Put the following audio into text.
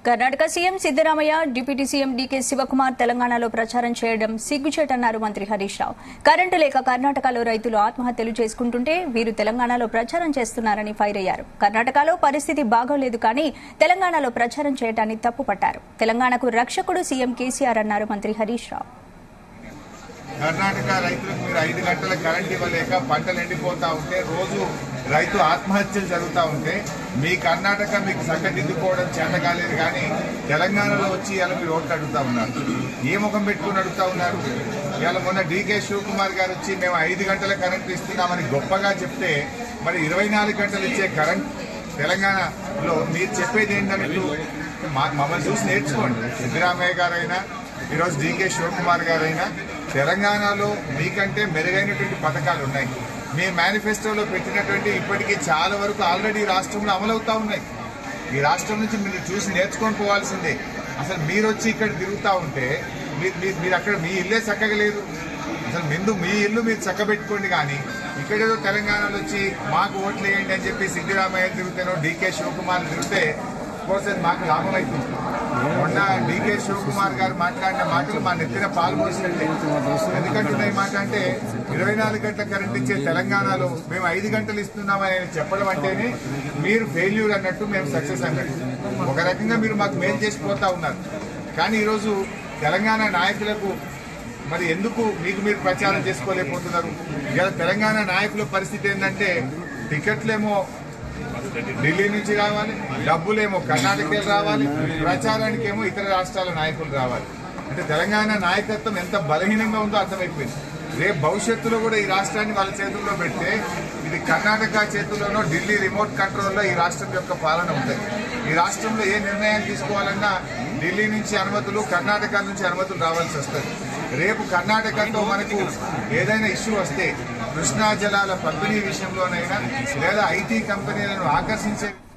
Karnataka CM Siddaramaiah deputy CM DK Shivakumar తెలంగాణలో ప్రచారం చేయడం సిగ్గుచేటన్నారు మంత్రి హరీష్ రావు కరెంటు లేక కర్ణాటకలో రైతులు ఆత్మహత్యలు చేసుకుంటుంటే వీరు తెలంగాణలో ప్రచారం చేస్తున్నారని ఫైర్ అయ్యారు కర్ణాటకలో పరిస్థితి బాగోలేదు కానీ తెలంగాణలో ప్రచారం చేయడాన్ని తప్పుపట్టారు తెలంగాణకు రక్షకుడు సీఎం కేసీఆర్ అన్నారు మంత్రి హరీష్ రావు కర్ణాటక రైతులకు మీరు ఐదు గంటల కరెంట్ ఇవ్వలేక పంటలు ఎండిపోతా ఉంటే రోజు రైతు ఆత్మహత్యలు జరుగుతూ ఉంటే మీ కర్ణాటక మీకు సక్కదిద్దుకోవడం చేత కాలేదు కానీ తెలంగాణలో వచ్చి ఇలా మీరు ఓట్లు అడుగుతా ఉన్నారు ఏ ముఖం పెట్టుకుని అడుగుతా ఉన్నారు ఇవాళ మొన్న డీకే శివకుమార్ గారు వచ్చి మేము ఐదు గంటల కరెంట్ ఇస్తున్నామని గొప్పగా చెప్తే మరి ఇరవై నాలుగు గంటలు ఇచ్చే కరెంట్ తెలంగాణలో మీరు చెప్పేది ఏంటన్నట్టు మా- మమ్మల్ని చూసి నేర్చుకోండి సిద్దరామయ్య గారైనా ఈరోజు డీకే శివకుమార్ గారైనా తెలంగాణలో మీకంటే మెరుగైనటువంటి పథకాలు ఉన్నాయి మీ మేనిఫెస్టోలో పెట్టినటువంటి ఇప్పటికీ చాలా వరకు ఆల్రెడీ ఈ రాష్ట్రంలో అమలవుతా ఉన్నాయి ఈ రాష్ట్రం నుంచి మీరు చూసి నేర్చుకొని పోవాల్సిందే అసలు మీరు వచ్చి ఇక్కడ తిరుగుతూ ఉంటే మీరు మీరు- మీరు అక్కడ మీ ఇల్లే చక్కగా లేదు అసలు ముందు మీ ఇల్లు మీరు చక్కబెట్టుకోండి కానీ ఇక్కడేదో తెలంగాణలో వచ్చి మాకు ఓట్లు వేయండి అని చెప్పి సిద్దిరామయ్య తిరుగుతానో డీకే శివకుమార్ తిరిగితే కోర్స్ అది మాకు లాభం అవుతుంది మొన్న డీకే శివకుమార్ గారు మాట్లాడిన మాటలు మా నెత్తిన పాల్పోసినట్టే ఎందుకంటున్నాయి మాట అంటే ఇరవై నాలుగు గంటల కరెంట్ ఇచ్చే తెలంగాణలో మేము ఐదు గంటలు ఇస్తున్నామని ఆయన చెప్పడం అంటేనే మీరు ఫెయిల్యూర్ అన్నట్టు మేము సక్సెస్ అన్నట్టు ఒక రకంగా మీరు మాకు మేలు చేసిపోతా ఉన్నారు కానీ ఈరోజు తెలంగాణ నాయకులకు మరి ఎందుకు మీకు మీరు ప్రచారం చేసుకోలేకపోతున్నారు ఇలా తెలంగాణ నాయకుల పరిస్థితి ఏంటంటే టికెట్లేమో ఢిల్లీ నుంచి రావాలి డబ్బులేమో కర్ణాటక రావాలి ప్రచారానికి ఏమో ఇతర రాష్ట్రాల నాయకులు రావాలి అంటే తెలంగాణ నాయకత్వం ఎంత బలహీనంగా ఉందో అర్థమైపోయింది రేపు భవిష్యత్తులో కూడా ఈ రాష్ట్రాన్ని వాళ్ళ చేతుల్లో పెడితే ఇది కర్ణాటక చేతుల్లోనో ఢిల్లీ రిమోట్ కంట్రోల్లో ఈ రాష్ట్రం యొక్క పాలన ఉంటుంది ఈ రాష్ట్రంలో ఏ నిర్ణయాలు తీసుకోవాలన్నా ఢిల్లీ నుంచి అనుమతులు కర్ణాటక నుంచి అనుమతులు రావాల్సి వస్తుంది రేపు కర్ణాటకతో మనకు ఏదైనా ఇష్యూ వస్తే కృష్ణా జలాల పంపిణీ విషయంలోనైనా లేదా ఐటీ కంపెనీలను ఆకర్షించే